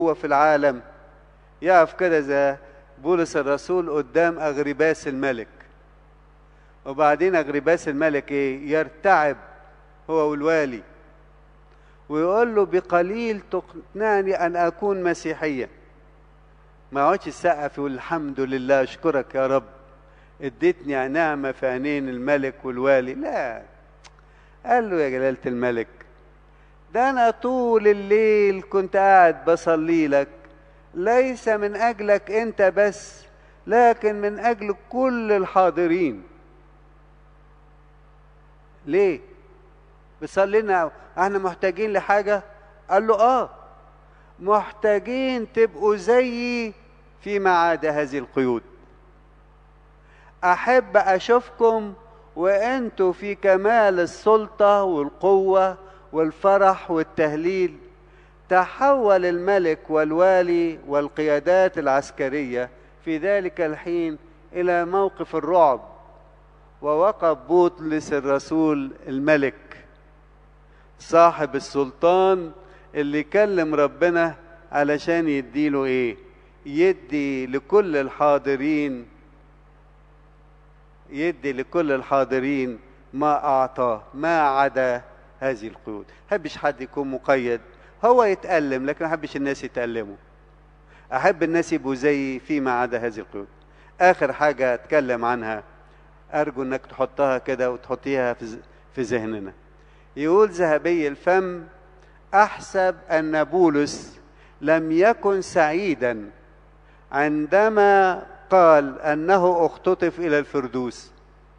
هو في العالم يقف كده زي بولس الرسول قدام أغرباس الملك وبعدين أغرباس الملك إيه يرتعب هو والوالي ويقول له بقليل تقنعني أن أكون مسيحيا ما يقعدش السقف يقول الحمد لله أشكرك يا رب اديتني نعمة في عينين الملك والوالي لا قال له يا جلالة الملك ده أنا طول الليل كنت قاعد بصلي لك ليس من أجلك أنت بس لكن من أجل كل الحاضرين ليه بيصلي لنا احنا محتاجين لحاجة قال له اه محتاجين تبقوا زيي فيما عدا هذه القيود احب اشوفكم وانتوا في كمال السلطة والقوة والفرح والتهليل تحول الملك والوالي والقيادات العسكرية في ذلك الحين إلى موقف الرعب ووقف بطلس الرسول الملك صاحب السلطان اللي كلم ربنا علشان يديله ايه يدي لكل الحاضرين يدي لكل الحاضرين ما اعطاه ما عدا هذه القيود حبش حد يكون مقيد هو يتألم لكن ما احبش الناس يتألموا احب الناس يبقوا زيي فيما عدا هذه القيود اخر حاجه اتكلم عنها ارجو انك تحطها كده وتحطيها في في ذهننا يقول ذهبي الفم احسب ان بولس لم يكن سعيدا عندما قال انه اختطف الى الفردوس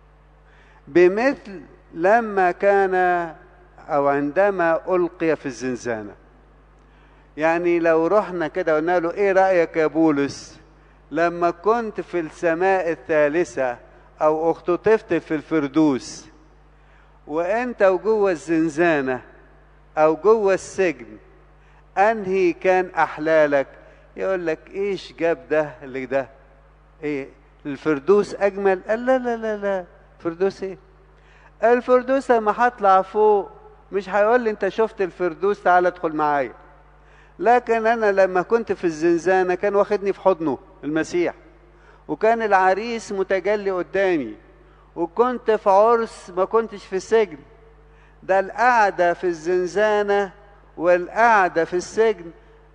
بمثل لما كان او عندما القي في الزنزانه يعني لو رحنا كده قلنا له ايه رايك يا بولس لما كنت في السماء الثالثه او اختطفت في الفردوس وانت وجوه الزنزانه او جوه السجن انهي كان احلالك يقول لك ايش جاب ده اللي ده ايه الفردوس اجمل قال لا لا لا لا فردوس ايه الفردوس لما هطلع فوق مش هيقول لي انت شفت الفردوس تعال ادخل معايا لكن انا لما كنت في الزنزانه كان واخدني في حضنه المسيح وكان العريس متجلي قدامي وكنت في عرس ما كنتش في سجن ده القعدة في الزنزانة والقعدة في السجن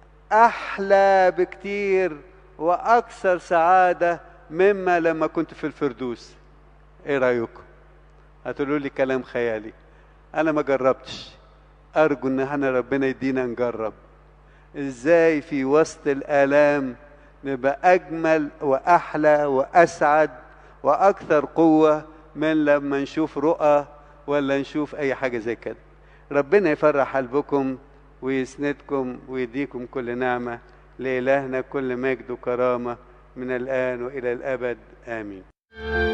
أحلى بكتير وأكثر سعادة مما لما كنت في الفردوس إيه رأيكم؟ هتقولوا لي كلام خيالي أنا ما جربتش أرجو إن احنا ربنا يدينا نجرب إزاي في وسط الآلام نبقى أجمل وأحلى وأسعد وأكثر قوة من لما نشوف رؤى ولا نشوف أي حاجة زي كده ربنا يفرح قلبكم ويسندكم ويديكم كل نعمة لإلهنا كل مجد وكرامة من الآن وإلى الأبد آمين